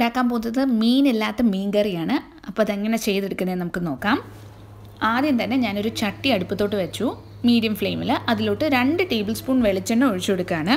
ഉണ്ടാക്കാൻ പോകുന്നത് മീനില്ലാത്ത മീൻ കറിയാണ് അപ്പോൾ അതെങ്ങനെ ചെയ്തെടുക്കുന്നത് നമുക്ക് നോക്കാം ആദ്യം തന്നെ ഞാനൊരു ചട്ടി അടുപ്പത്തോട്ട് വെച്ചു മീഡിയം ഫ്ലെയിമിൽ അതിലോട്ട് രണ്ട് ടേബിൾ സ്പൂൺ വെളിച്ചെണ്ണ ഒഴിച്ചു കൊടുക്കുകയാണ്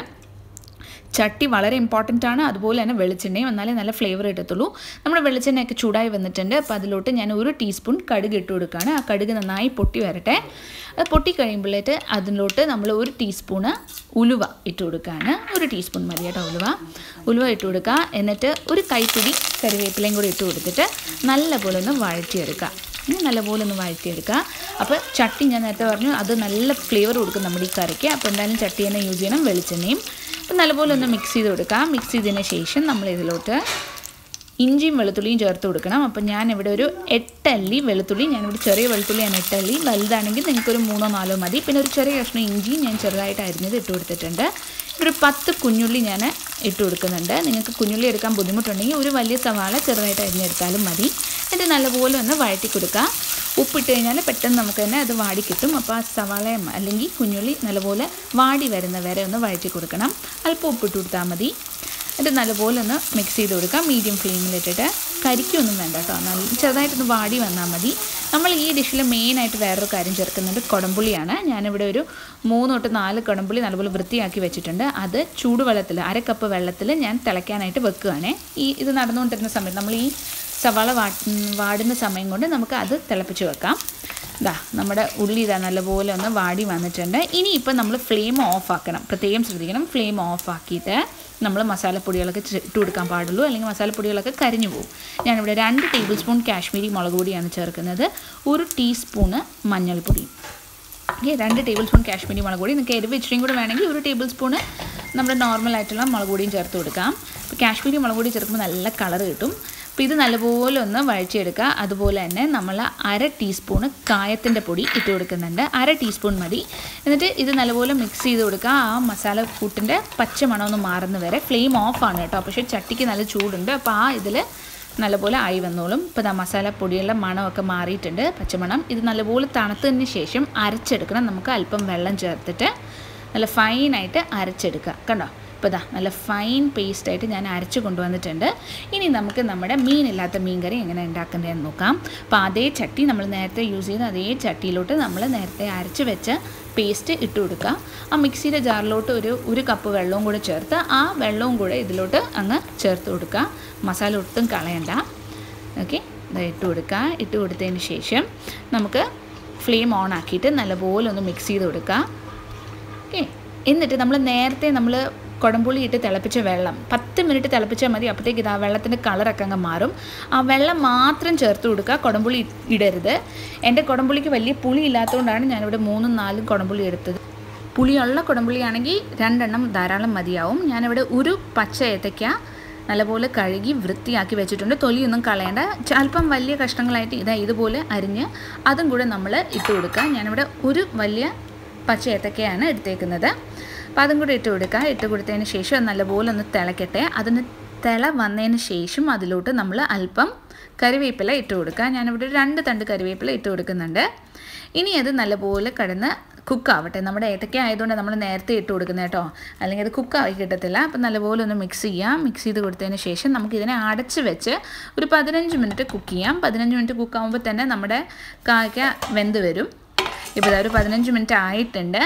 ചട്ടി വളരെ ഇമ്പോർട്ടൻ്റ് ആണ് അതുപോലെ തന്നെ വെളിച്ചെണ്ണയും എന്നാലേ നല്ല ഫ്ലേവർ കിട്ടത്തുള്ളൂ നമ്മുടെ വെളിച്ചെണ്ണയൊക്കെ ചൂടായി വന്നിട്ടുണ്ട് അപ്പോൾ അതിലോട്ട് ഞാൻ ഒരു ടീസ്പൂൺ കടുക് ഇട്ട് കൊടുക്കുകയാണ് ആ കടുക് നന്നായി പൊട്ടി വരട്ടെ അത് പൊട്ടി കഴിയുമ്പോഴേറ്റ് അതിലോട്ട് നമ്മൾ ഒരു ടീസ്പൂണ് ഉലുവ ഇട്ട് കൊടുക്കുകയാണ് ഒരു ടീസ്പൂൺ മതി കേട്ടോ ഉലുവ ഉലുവ ഇട്ട് കൊടുക്കുക എന്നിട്ട് ഒരു കൈപ്പിടി കറിവേപ്പിലയും കൂടി ഇട്ട് കൊടുത്തിട്ട് നല്ലപോലെ ഒന്ന് വഴറ്റിയെടുക്കുക ഇനി നല്ലപോലെ ഒന്ന് വഴറ്റിയെടുക്കുക അപ്പോൾ ചട്ടി ഞാൻ നേരത്തെ പറഞ്ഞു അത് നല്ല ഫ്ലേവർ കൊടുക്കും നമ്മുടെ ഈ കറിക്ക് അപ്പോൾ എന്തായാലും ചട്ടി തന്നെ യൂസ് ചെയ്യണം വെളിച്ചെണ്ണയും അപ്പം നല്ലപോലെ ഒന്ന് മിക്സ് ചെയ്ത് കൊടുക്കാം മിക്സ് ചെയ്തതിന് ശേഷം നമ്മൾ ഇതിലോട്ട് ഇഞ്ചിയും വെളുത്തുള്ളിയും ചേർത്ത് കൊടുക്കണം അപ്പം ഞാനിവിടെ ഒരു എട്ടല്ലി വെളുത്തുള്ളി ഞാനിവിടെ ചെറിയ വെളുത്തുള്ളിയാണ് എട്ടല്ലി വലുതാണെങ്കിൽ നിങ്ങൾക്കൊരു മൂന്നോ നാലോ മതി പിന്നെ ഒരു ചെറിയ കഷ്ണം ഇഞ്ചിയും ഞാൻ ചെറുതായിട്ട് അരിഞ്ഞത് ഇട്ട് കൊടുത്തിട്ടുണ്ട് ഒരു പത്ത് കുഞ്ഞുള്ളി ഞാൻ ഇട്ട് കൊടുക്കുന്നുണ്ട് നിങ്ങൾക്ക് കുഞ്ഞുള്ളി എടുക്കാൻ ബുദ്ധിമുട്ടുണ്ടെങ്കിൽ ഒരു വലിയ സവാള ചെറുതായിട്ട് അരിഞ്ഞെടുത്താലും മതി എന്നിട്ട് നല്ലപോലെ ഒന്ന് വഴറ്റി കൊടുക്കുക ഉപ്പിട്ട് കഴിഞ്ഞാൽ പെട്ടെന്ന് നമുക്ക് തന്നെ അത് വാടി കിട്ടും അപ്പോൾ ആ സവാളയും അല്ലെങ്കിൽ കുഞ്ഞുള്ളി നല്ലപോലെ വാടി വരുന്ന വരെ ഒന്ന് വഴറ്റി കൊടുക്കണം അല്പം ഉപ്പിട്ട് കൊടുത്താൽ മതി എന്നിട്ട് നല്ലപോലെ ഒന്ന് മിക്സ് ചെയ്ത് കൊടുക്കാം മീഡിയം ഫ്ലെയിമിലിട്ടിട്ട് കരിക്കൊന്നും വേണ്ട കേട്ടോ നല്ല ചെറുതായിട്ടൊന്ന് വാടി വന്നാൽ മതി നമ്മൾ ഈ ഡിഷിൽ മെയിനായിട്ട് വേറൊരു കാര്യം ചേർക്കുന്നുണ്ട് കുടംപുളിയാണ് ഞാനിവിടെ ഒരു മൂന്ന് തൊട്ട് നാല് കുടംപുളി നല്ലപോലെ വൃത്തിയാക്കി വെച്ചിട്ടുണ്ട് അത് ചൂടുവെള്ളത്തിൽ അര കപ്പ് വെള്ളത്തിൽ ഞാൻ തിളയ്ക്കാനായിട്ട് വെക്കുകയാണ് ഈ ഇത് നടന്നുകൊണ്ടിരുന്ന സമയത്ത് നമ്മൾ ഈ സവാള വാ വാടുന്ന സമയം കൊണ്ട് നമുക്ക് അത് തിളപ്പിച്ച് വെക്കാം ഇതാ നമ്മുടെ ഉള്ളി ഇതാ നല്ലപോലെ ഒന്ന് വാടി വന്നിട്ടുണ്ട് ഇനി ഇപ്പം നമ്മൾ ഫ്ലെയിം ഓഫ് ആക്കണം പ്രത്യേകം ശ്രദ്ധിക്കണം ഫ്ലെയിം ഓഫ് ആക്കിയിട്ട് നമ്മൾ മസാലപ്പൊടികളൊക്കെ ഇട്ട് കൊടുക്കാൻ പാടുള്ളൂ അല്ലെങ്കിൽ മസാലപ്പൊടികളൊക്കെ കരിഞ്ഞു പോകും ഞാനിവിടെ രണ്ട് ടേബിൾ സ്പൂൺ കാശ്മീരി മുളക് പൊടിയാണ് ചേർക്കുന്നത് ഒരു ടീസ്പൂണ് മഞ്ഞൾപ്പൊടി ഓക്കെ രണ്ട് ടേബിൾ സ്പൂൺ കാശ്മീരി മുളക് പൊടി നിങ്ങൾക്ക് എരിവ് ഇച്ചിരിയും കൂടെ വേണമെങ്കിൽ ഒരു ടേബിൾ സ്പൂണ് നമ്മുടെ നോർമൽ ആയിട്ടുള്ള മുളക് പൊടിയും ചേർത്ത് കൊടുക്കാം അപ്പോൾ കാശ്മീരി മുളക് പൊടി ചേർക്കുമ്പോൾ നല്ല കളർ കിട്ടും അപ്പോൾ ഇത് നല്ലപോലെ ഒന്ന് വഴറ്റിയെടുക്കുക അതുപോലെ തന്നെ നമ്മൾ അര ടീസ്പൂണ് കായത്തിൻ്റെ പൊടി ഇട്ട് കൊടുക്കുന്നുണ്ട് അര ടീസ്പൂൺ മതി എന്നിട്ട് ഇത് നല്ലപോലെ മിക്സ് ചെയ്ത് കൊടുക്കുക ആ മസാല കൂട്ടിൻ്റെ പച്ച മണമൊന്ന് മാറുന്ന വരെ ഫ്ലെയിം ഓഫാണ് കേട്ടോ പക്ഷേ ചട്ടിക്ക് നല്ല ചൂടുണ്ട് അപ്പോൾ ആ ഇതിൽ നല്ലപോലെ ആയി വന്നോളും ഇപ്പോൾ ദാ മസാല പൊടിയുള്ള മണമൊക്കെ മാറിയിട്ടുണ്ട് പച്ചമണം ഇത് നല്ലപോലെ തണുത്തതിന് ശേഷം അരച്ചെടുക്കണം നമുക്ക് അല്പം വെള്ളം ചേർത്തിട്ട് നല്ല ഫൈനായിട്ട് അരച്ചെടുക്കുക കണ്ടോ ഇപ്പോൾ ഇതാ നല്ല ഫൈൻ പേസ്റ്റായിട്ട് ഞാൻ അരച്ച് കൊണ്ടുവന്നിട്ടുണ്ട് ഇനി നമുക്ക് നമ്മുടെ മീനില്ലാത്ത മീൻ കറി എങ്ങനെ ഉണ്ടാക്കുന്നതെന്ന് നോക്കാം അപ്പോൾ അതേ ചട്ടി നമ്മൾ നേരത്തെ യൂസ് ചെയ്ത അതേ ചട്ടിയിലോട്ട് നമ്മൾ നേരത്തെ അരച്ച് വെച്ച പേസ്റ്റ് ഇട്ട് കൊടുക്കുക ആ മിക്സിയുടെ ജാറിലോട്ട് ഒരു ഒരു കപ്പ് വെള്ളവും കൂടെ ചേർത്ത് ആ വെള്ളവും കൂടെ ഇതിലോട്ട് അങ്ങ് ചേർത്ത് കൊടുക്കുക മസാല ഒട്ടും കളയണ്ട ഓക്കെ ഇട്ട് കൊടുക്കുക ഇട്ട് കൊടുത്തതിന് ശേഷം നമുക്ക് ഫ്ലെയിം ഓൺ ആക്കിയിട്ട് നല്ലപോലെ ഒന്ന് മിക്സ് ചെയ്ത് കൊടുക്കുക ഓക്കെ എന്നിട്ട് നമ്മൾ നേരത്തെ നമ്മൾ കുടംപുളി ഇട്ട് തിളപ്പിച്ച വെള്ളം പത്ത് മിനിറ്റ് തിളപ്പിച്ചാൽ മതി അപ്പോഴത്തേക്ക് ഇത് ആ വെള്ളത്തിൻ്റെ കളറൊക്കെ അങ്ങ് മാറും ആ വെള്ളം മാത്രം ചേർത്ത് കൊടുക്കുക കുടംപുളി ഇടരുത് എൻ്റെ കുടംപുളിക്ക് വലിയ പുളി ഇല്ലാത്തതുകൊണ്ടാണ് ഞാനിവിടെ മൂന്നും നാലും കുടംപുളി എടുത്തത് പുളിയുള്ള കുടംപുളിയാണെങ്കിൽ രണ്ടെണ്ണം ധാരാളം മതിയാവും ഞാനിവിടെ ഒരു പച്ച ഏത്തയ്ക്ക നല്ലപോലെ കഴുകി വൃത്തിയാക്കി വെച്ചിട്ടുണ്ട് തൊലിയൊന്നും കളയേണ്ട അല്പം വലിയ കഷ്ണങ്ങളായിട്ട് ഇതാ ഇതുപോലെ അരിഞ്ഞ് അതും കൂടെ നമ്മൾ ഇട്ട് കൊടുക്കുക ഞാനിവിടെ ഒരു വലിയ പച്ച ഏത്തക്കയാണ് എടുത്തേക്കുന്നത് അപ്പോൾ അതും കൂടി ഇട്ട് കൊടുക്കുക ഇട്ട് കൊടുത്തതിന് ശേഷം അത് നല്ലപോലെ ഒന്ന് തിളക്കട്ടെ അതിന് തിള വന്നതിന് ശേഷം അതിലോട്ട് നമ്മൾ അല്പം കറിവേപ്പില ഇട്ട് കൊടുക്കുക ഞാനിവിടെ രണ്ട് തണ്ട് കറിവേപ്പില ഇട്ട് കൊടുക്കുന്നുണ്ട് ഇനി അത് നല്ലപോലെ കിടന്ന് കുക്കാവട്ടെ നമ്മുടെ ഏത്തക്ക ആയതുകൊണ്ട് നമ്മൾ നേരത്തെ ഇട്ട് കൊടുക്കുന്നത് കേട്ടോ അല്ലെങ്കിൽ അത് കുക്കായി കിട്ടത്തില്ല അപ്പം നല്ലപോലെ ഒന്ന് മിക്സ് ചെയ്യാം മിക്സ് ചെയ്ത് കൊടുത്തതിന് ശേഷം നമുക്ക് ഇതിനെ അടച്ച് വെച്ച് ഒരു പതിനഞ്ച് മിനിറ്റ് കുക്ക് ചെയ്യാം പതിനഞ്ച് മിനിറ്റ് കുക്കാവുമ്പോൾ തന്നെ നമ്മുടെ കായ്ക്ക വെന്ത് വരും ഇപ്പോൾ ഒരു പതിനഞ്ച് മിനിറ്റ് ആയിട്ടുണ്ട്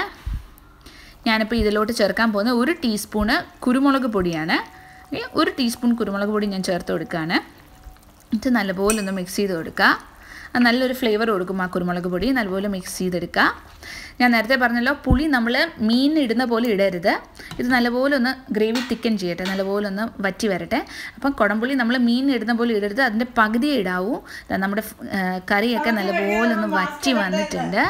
ഞാനിപ്പോൾ ഇതിലോട്ട് ചേർക്കാൻ പോകുന്നത് ഒരു ടീസ്പൂണ് കുരുമുളക് പൊടിയാണ് ഒരു ടീസ്പൂൺ കുരുമുളക് പൊടി ഞാൻ ചേർത്ത് കൊടുക്കുകയാണ് എന്നിട്ട് നല്ലപോലെ ഒന്ന് മിക്സ് ചെയ്ത് കൊടുക്കുക നല്ലൊരു ഫ്ലേവർ കൊടുക്കും ആ കുരുമുളക് പൊടി നല്ലപോലെ മിക്സ് ചെയ്തെടുക്കുക ഞാൻ നേരത്തെ പറഞ്ഞല്ലോ പുളി നമ്മൾ മീൻ ഇടുന്ന പോലെ ഇടരുത് ഇത് നല്ലപോലെ ഒന്ന് ഗ്രേവി തിക്കൻ ചെയ്യട്ടെ നല്ലപോലെ ഒന്ന് വറ്റി വരട്ടെ അപ്പം കുടംപുളി നമ്മൾ മീൻ ഇടുന്ന പോലെ ഇടരുത് അതിൻ്റെ പകുതിയേ ഇടാവൂ നമ്മുടെ കറിയൊക്കെ നല്ലപോലെ ഒന്ന് വറ്റി വന്നിട്ടുണ്ട്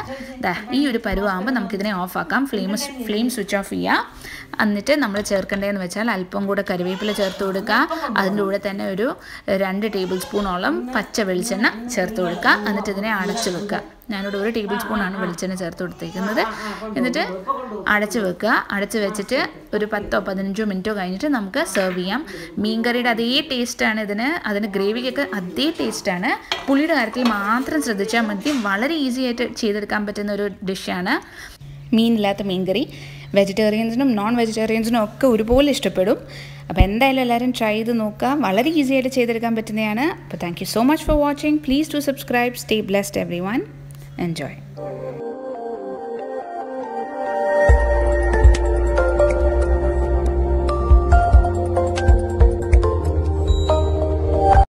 ഈ ഒരു പരുവാകുമ്പോൾ നമുക്കിതിനെ ഓഫാക്കാം ഫ്ലെയിം ഫ്ലെയിം സ്വിച്ച് ഓഫ് ചെയ്യാം എന്നിട്ട് നമ്മൾ ചേർക്കേണ്ടതെന്ന് വെച്ചാൽ അല്പം കൂടെ കറിവേപ്പില ചേർത്ത് കൊടുക്കുക അതിൻ്റെ കൂടെ തന്നെ ഒരു രണ്ട് ടേബിൾ സ്പൂണോളം പച്ച വെളിച്ചെണ്ണ ചേർത്ത് കൊടുക്കുക എന്നിട്ട് ഇതിനെ അടച്ച് വെക്കുക ഞാനിവിടെ ഒരു ടേബിൾ സ്പൂണാണ് വെളിച്ചെണ്ണ ചേർത്ത് കൊടുത്തേക്കുന്നത് എന്നിട്ട് അടച്ച് വെക്കുക അടച്ച് വെച്ചിട്ട് ഒരു പത്തോ പതിനഞ്ചോ മിനിറ്റോ കഴിഞ്ഞിട്ട് നമുക്ക് സെർവ് ചെയ്യാം മീൻകറിയുടെ അതേ ടേസ്റ്റാണ് ഇതിന് അതിന് ഗ്രേവിക്കൊക്കെ അതേ ടേസ്റ്റാണ് പുളിയുടെ കാര്യത്തിൽ മാത്രം ശ്രദ്ധിച്ചാൽ മതി വളരെ ഈസി ആയിട്ട് ചെയ്തെടുക്കാൻ പറ്റുന്ന ഒരു ഡിഷാണ് മീനില്ലാത്ത മീൻകറി വെജിറ്റേറിയൻസിനും നോൺ വെജിറ്റേറിയൻസിനും ഒക്കെ ഒരുപോലെ ഇഷ്ടപ്പെടും അപ്പോൾ എന്തായാലും എല്ലാവരും ട്രൈ ചെയ്ത് നോക്കുക വളരെ ഈസി ആയിട്ട് ചെയ്തെടുക്കാൻ പറ്റുന്നതാണ് അപ്പോൾ thank you so much for watching please to subscribe stay blessed everyone enjoy